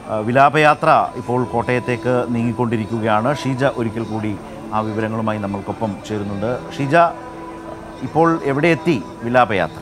ആ, വിലാപയാത്ര ഇപ്പോൾ കോട്ടയത്തേക്ക് നീങ്ങിക്കൊണ്ടിരിക്കുകയാണ് ഷീജ ഒരിക്കൽ കൂടി ആ വിവരങ്ങളുമായി നമ്മൾക്കൊപ്പം ചേരുന്നുണ്ട് ഷീജ ഇപ്പോൾ എവിടെ എത്തി വിലാപയാത്ര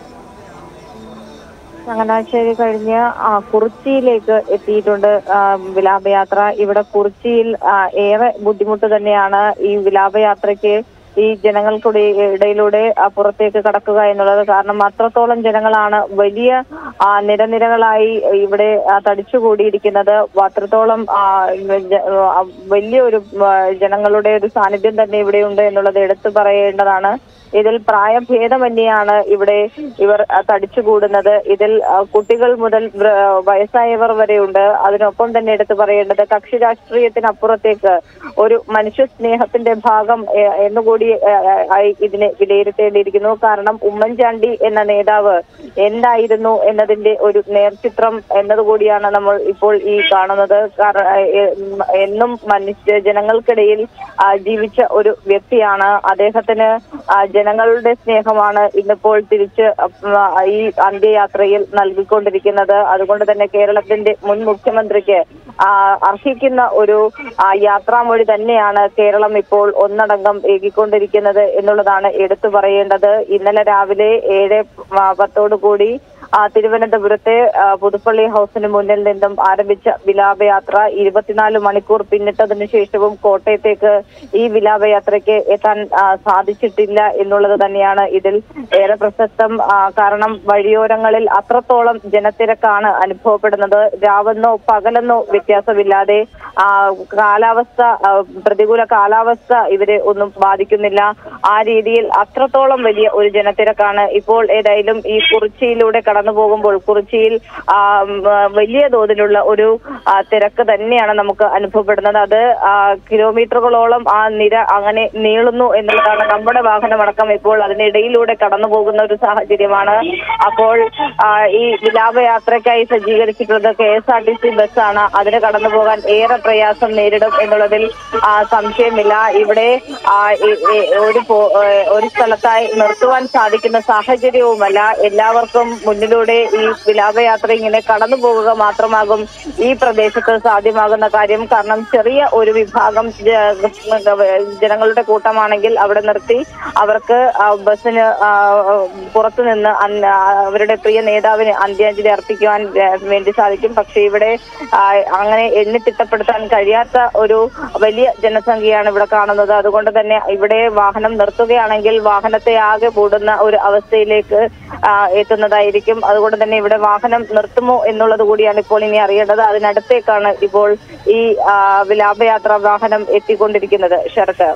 ചങ്ങനാശ്ശേരി കഴിഞ്ഞ് ആ, കുറിച്ചിയിലേക്ക് എത്തിയിട്ടുണ്ട് ആ, വിലാപയാത്ര ഇവിടെ കുറിച്ചിയിൽ ആ, ഏറെ ബുദ്ധിമുട്ട് തന്നെയാണ് ഈ വിലാപയാത്രയ്ക്ക് ഈ ജനങ്ങൾക്കിടെ ഇടയിലൂടെ ആ, പുറത്തേക്ക് കടക്കുക എന്നുള്ളത് കാരണം അത്രത്തോളം ജനങ്ങളാണ് വലിയ ആ, നിരനിരകളായി ഇവിടെ ആ, തടിച്ചുകൂടിയിരിക്കുന്നത് അത്രത്തോളം ആ, ജ- ആ, വലിയൊരു ആ, ജനങ്ങളുടെ ഒരു സാന്നിധ്യം തന്നെ ഇവിടെയുണ്ട് എന്നുള്ളത് എടുത്തു പറയേണ്ടതാണ് ഇതിൽ പ്രായഭേദമന്യാണ് ഇവിടെ ഇവർ ആ, തടിച്ചുകൂടുന്നത് ഇതിൽ ആ, കുട്ടികൾ മുതൽ വൃ- വയസ്സായവർ വരെയുണ്ട് അതിനൊപ്പം തന്നെ എടുത്തു പറയേണ്ടത് കക്ഷി രാഷ്ട്രീയത്തിനപ്പുറത്തേക്ക് ഒരു മനുഷ്യ സ്നേഹത്തിന്റെ ഭാഗം ഏ, എന്നുകൂടി ഏ, ആയി ഇതിനെ വിലയിരുത്തേണ്ടിയിരിക്കുന്നു കാരണം ഉമ്മൻചാണ്ടി എന്ന നേതാവ് എന്തായിരുന്നു എന്നതിന്റെ ഒരു നേർചിത്രം എന്നതുകൂടിയാണ് നമ്മൾ ഇപ്പോൾ ഈ കാണുന്നത് കാരണം ഏ, ഉം, എന്നും മനുഷ്യ ജനങ്ങൾക്കിടയിൽ ആ, ജീവിച്ച ഒരു വ്യക്തിയാണ് അദ്ദേഹത്തിന് ആ, ജനങ്ങളുടെ സ്നേഹമാണ് ഇന്നിപ്പോൾ തിരിച്ച് ഉം, ഈ അന്ത്യയാത്രയിൽ നൽകിക്കൊണ്ടിരിക്കുന്നത് അതുകൊണ്ട് തന്നെ കേരളത്തിന്റെ മുൻ മുഖ്യമന്ത്രിക്ക് ആ, അർഹിക്കുന്ന ഒരു ആ, യാത്രാമൊഴി തന്നെയാണ് കേരളം ഇപ്പോൾ ഒന്നടങ്കം ഏകിക്കൊണ്ടിരിക്കുന്നത് എന്നുള്ളതാണ് എടുത്തു പറയേണ്ടത് ഇന്നലെ രാവിലെ ഏഴ് ആ, പത്തോടു കൂടി ആ, തിരുവനന്തപുരത്തെ ആ, പുതുപ്പള്ളി ഹൗസിന് മുന്നിൽ നിന്നും ആരംഭിച്ച വിലാപയാത്ര ഇരുപത്തിനാല് മണിക്കൂർ പിന്നിട്ടതിനു ശേഷവും കോട്ടയത്തേക്ക് ഈ വിലാപയാത്രയ്ക്ക് എത്താൻ ആ, സാധിച്ചിട്ടില്ല എന്നുള്ളത് തന്നെയാണ് ഇതിൽ ഏറെ പ്രസക്തം ആ, കാരണം വഴിയോരങ്ങളിൽ അത്രത്തോളം ജനത്തിരക്കാണ് അനുഭവപ്പെടുന്നത് രാവെന്നോ പകലെന്നോ വ്യത്യാസമില്ലാതെ ആ, കാലാവസ്ഥ ആ, പ്രതികൂല കാലാവസ്ഥ ഇവരെ ഒന്നും ബാധിക്കുന്നില്ല ആ രീതിയിൽ അത്രത്തോളം വലിയ ഒരു ജനത്തിരക്കാണ് ഇപ്പോൾ ഏതായാലും ഈ കുറിച്ചിയിലൂടെ കടന്നു പോകുമ്പോൾ കുറിച്ചിയിൽ ആ, ഉം, ആ, വലിയ തോതിലുള്ള ഒരു ആ, തിരക്ക് തന്നെയാണ് നമുക്ക് അനുഭവപ്പെടുന്നത് അത് ആ, കിലോമീറ്ററുകളോളം ആ നിര അങ്ങനെ നീളുന്നു എന്നുള്ളതാണ് നമ്മുടെ വാഹനമടക്കം ഇപ്പോൾ അതിനിടയിലൂടെ കടന്നു പോകുന്ന ഒരു സാഹചര്യമാണ് അപ്പോൾ ആ, ഈ വിലാപയാത്രയ്ക്കായി സജ്ജീകരിച്ചിട്ടുള്ളത് K S R T C ബസ്സാണ് അതിന് കടന്നു പോകാൻ ഏറെ പ്രയാസം നേരിടും എന്നുള്ളതിൽ ആ, സംശയമില്ല ഇവിടെ ആ, ഈ- ഈ ഒരു പോ- ഏ, ഒരു സ്ഥലത്തായി നിർത്തുവാൻ സാധിക്കുന്ന സാഹചര്യവുമല്ല എല്ലാവർക്കും മുന്നിലൂടെ ഈ വിലാപയാത്ര ഇങ്ങനെ കടന്നു പോകുക മാത്രമാകും ഈ പ്രദേശത്ത് സാധ്യമാകുന്ന കാര്യം കാരണം ചെറിയ ഒരു വിഭാഗം ജ- ജനങ്ങളുടെ കൂട്ടമാണെങ്കിൽ അവിടെ നിർത്തി അവർക്ക് ആ, ബസ്സിന് ആ, പുറത്തു നിന്ന് അന്ന് അവരുടെ പ്രിയ നേതാവിന് അന്ത്യാഞ്ജലി അർപ്പിക്കുവാൻ ഏ, വേണ്ടി സാധിക്കും പക്ഷേ ഇവിടെ ആ, അങ്ങനെ എണ്ണി തിട്ടപ്പെടുത്താൻ കഴിയാത്ത ഒരു വലിയ ജനസംഖ്യയാണ് ഇവിടെ കാണുന്നത് അതുകൊണ്ട് തന്നെ ഇവിടെ വാഹനം നിർത്തുകയാണെങ്കിൽ വാഹനത്തെ ആകെ മൂടുന്ന ഒരു അവസ്ഥയിലേക്ക് ആ, എത്തുന്നതായിരിക്കും അതുകൊണ്ട് തന്നെ ഇവിടെ വാഹനം നിർത്തുമോ എന്നുള്ളത് കൂടിയാണ് ഇപ്പോൾ ഇനി അറിയേണ്ടത് അതിനടുത്തേക്കാണ് ഇപ്പോൾ ഈ ആ, വിലാപയാത്രാ വാഹനം എത്തിക്കൊണ്ടിരിക്കുന്നത് ശരത്ത്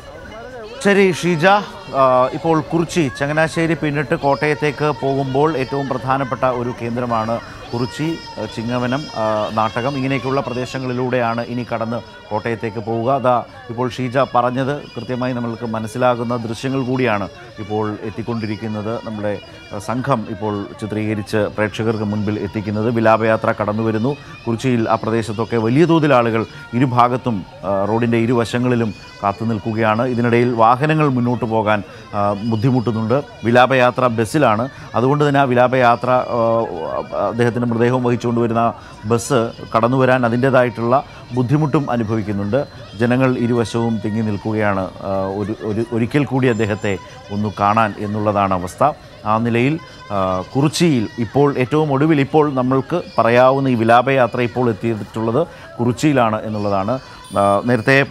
ശരി ഷീജ ആ, ഇപ്പോൾ കുറിച്ചി ചങ്ങനാശ്ശേരി പിന്നിട്ട് കോട്ടയത്തേക്ക് പോകുമ്പോൾ ഏറ്റവും പ്രധാനപ്പെട്ട ഒരു കേന്ദ്രമാണ് കുറിച്ചി ആ, ചിങ്ങവനം ആ, നാട്ടകം ഇങ്ങനെയൊക്കെയുള്ള പ്രദേശങ്ങളിലൂടെയാണ് ഇനി കടന്ന് കോട്ടയത്തേക്ക് പോവുക അതാ ഇപ്പോൾ ഷീജ പറഞ്ഞത് കൃത്യമായി നമ്മൾക്ക് മനസ്സിലാകുന്ന ദൃശ്യങ്ങൾ കൂടിയാണ് ഇപ്പോൾ എത്തിക്കൊണ്ടിരിക്കുന്നത് നമ്മുടെ ആ, സംഘം ഇപ്പോൾ ചിത്രീകരിച്ച് പ്രേക്ഷകർക്ക് മുൻപിൽ എത്തിക്കുന്നത് വിലാപയാത്ര കടന്നു വരുന്നു കുറിച്ചിയിൽ ആ പ്രദേശത്തൊക്കെ വലിയ തോതിൽ ആളുകൾ ഇരുഭാഗത്തും ആ, റോഡിൻ്റെ ഇരുവശങ്ങളിലും കാത്തു നിൽക്കുകയാണ് ഇതിനിടയിൽ വാഹനങ്ങൾ മുന്നോട്ട് പോകാൻ ആ, ബുദ്ധിമുട്ടുന്നുണ്ട് വിലാപയാത്ര ബസ്സിലാണ് അതുകൊണ്ട് തന്നെ ആ വിലാപയാത്ര ആ, അദ്ദേഹത്തിൻ്റെ മൃതദേഹം വഹിച്ചുകൊണ്ട് വരുന്ന ബസ് കടന്നു വരാൻ അതിൻ്റേതായിട്ടുള്ള ബുദ്ധിമുട്ടും അനുഭവിക്കുന്നുണ്ട് ജനങ്ങൾ ഇരുവശവും തിങ്ങി നിൽക്കുകയാണ് ആ, ഒരു ഒരു ഒരിക്കൽ കൂടി അദ്ദേഹത്തെ ഒന്ന് കാണാൻ എന്നുള്ളതാണ് അവസ്ഥ ആ നിലയിൽ ആ, കുറിച്ചിയിൽ ഇപ്പോൾ ഏറ്റവും ഒടുവിൽ ഇപ്പോൾ നമ്മൾക്ക് പറയാവുന്ന ഈ വിലാപയാത്ര ഇപ്പോൾ എത്തിയിട്ടുള്ളത് കുറിച്ചിയിലാണ് എന്നുള്ളതാണ് ആ, നേരത്തെ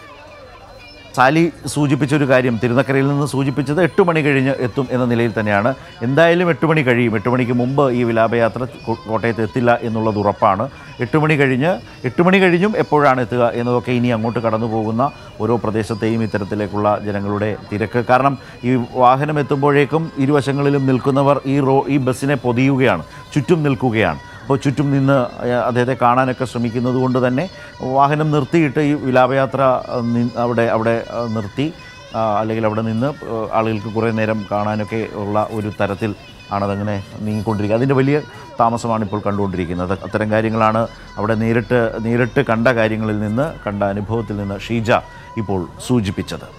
സാലി സൂചിപ്പിച്ച ഒരു കാര്യം തിരുനക്കരയിൽ നിന്ന് സൂചിപ്പിച്ചത് എട്ട് മണി കഴിഞ്ഞ് എത്തും എന്ന നിലയിൽ തന്നെയാണ് എന്തായാലും എട്ട് മണി കഴിയും എട്ട് മണിക്ക് മുമ്പ് ഈ വിലാപയാത്ര കോ- കോട്ടയത്ത് എത്തില്ല എന്നുള്ളത് ഉറപ്പാണ് എട്ട് മണി കഴിഞ്ഞ് എട്ട് മണി കഴിഞ്ഞും എപ്പോഴാണ് എത്തുക എന്നതൊക്കെ ഇനി അങ്ങോട്ട് കടന്നു പോകുന്ന ഓരോ പ്രദേശത്തെയും ഇത്തരത്തിലേക്കുള്ള ജനങ്ങളുടെ തിരക്ക് കാരണം ഈ വാഹനം എത്തുമ്പോഴേക്കും ഇരുവശങ്ങളിലും നിൽക്കുന്നവർ ഈ റോ ഈ ബസ്സിനെ പൊതിയുകയാണ് ചുറ്റും നിൽക്കുകയാണ് അപ്പോൾ ചുറ്റും നിന്ന് അഹ് അദ്ദേഹത്തെ കാണാനൊക്കെ ശ്രമിക്കുന്നത് കൊണ്ട് തന്നെ വാഹനം നിർത്തിയിട്ട് ഈ വിലാപയാത്ര അഹ് നി- അവിടെ അവിടെ അഹ് നിർത്തി ആ, അല്ലെങ്കിൽ അവിടെ നിന്ന് അഹ് ആളുകൾക്ക് കുറേ നേരം കാണാനൊക്കെ ഉള്ള ഒരു തരത്തിൽ ആണതങ്ങനെ നീങ്ങിക്കൊണ്ടിരിക്കുക അതിൻ്റെ വലിയ താമസമാണ് ഇപ്പോൾ കണ്ടുകൊണ്ടിരിക്കുന്നത് അത്തരം കാര്യങ്ങളാണ് അവിടെ നേരിട്ട് നേരിട്ട് കണ്ട കാര്യങ്ങളിൽ നിന്ന് കണ്ട അനുഭവത്തിൽ നിന്ന് ഷീജ ഇപ്പോൾ സൂചിപ്പിച്ചത്